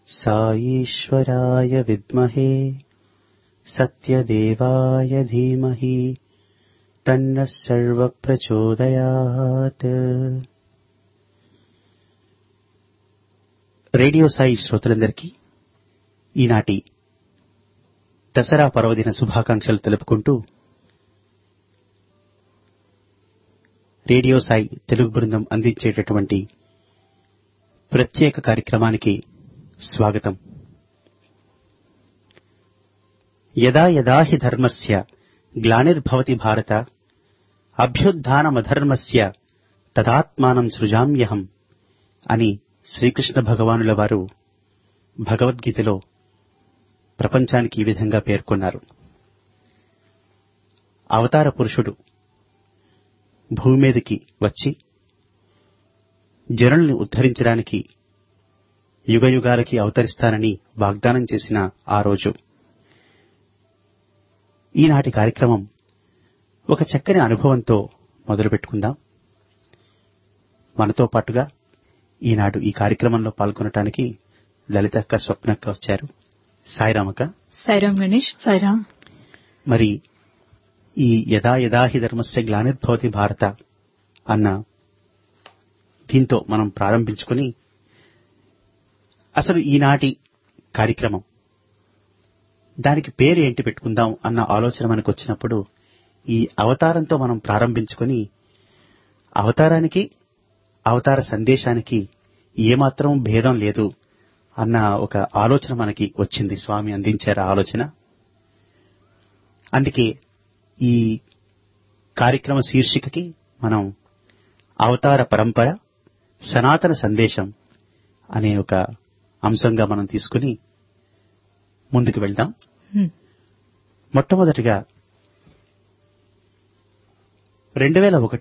సాయీశ్వరాయ విద్మహే సత్యదేవాయ ధీమహి తన్న సర్వ ప్రచోదయాత్ రేడియో సాయి శ్రోతలందరికీ ఈనాటి దసరా పర్వదిన శుభాకాంక్షలు తెలుపుకుంటూ రేడియో సాయి తెలుగు బృందం అందించేటటువంటి ప్రత్యేక కార్యక్రమానికి స్వాగతం యదా యదా హి ధర్మస్య గ్లానిర్భవతి భారత అభ్యుత్నమధర్మస్య తదాత్మానం సృజామ్యహం అని శ్రీకృష్ణ భగవానుల వారు భగవద్గీతలో ప్రపంచానికి ఈ విధంగా పేర్కొన్నారు అవతార పురుషుడు భూమి మీదకి వచ్చి జనుల్ని ఉద్ధరించడానికి యుగయుగాలకి అవతరిస్తానని వాగ్దానం చేసిన ఆ రోజు ఈనాటి కార్యక్రమం ఒక చక్కని అనుభవంతో మొదలుపెట్టుకుందాం మనతో పాటుగా ఈనాడు ఈ కార్యక్రమంలో పాల్గొనటానికి లలితక్క స్వప్నక్క వచ్చారు సాయిరామక్క సాయిరామ్ గణేష్ సాయిరామ్ మరి ఈ యదా యదాహి ధర్మస్య గ్లానిర్భవతి భారత అన్న దీంతో మనం ప్రారంభించుకుని అసలు ఈనాటి కార్యక్రమం దానికి పేరు ఏంటి పెట్టుకుందాం అన్న ఆలోచన మనకు వచ్చినప్పుడు ఈ అవతారంతో మనం ప్రారంభించుకొని అవతారానికి అవతార సందేశానికి ఏమాత్రం భేదం లేదు అన్న ఒక ఆలోచన మనకి వచ్చింది స్వామి అందించారు ఆ ఆలోచన అందుకే ఈ కార్యక్రమ శీర్షికకి మనం అవతార పరంపర సనాతన సందేశం అనే ఒక అంశంగా మనం తీసుకుని ముందుకు వెళ్దాం హ్మ్. మొట్టమొదటిగా రెండు వేల ఒకటి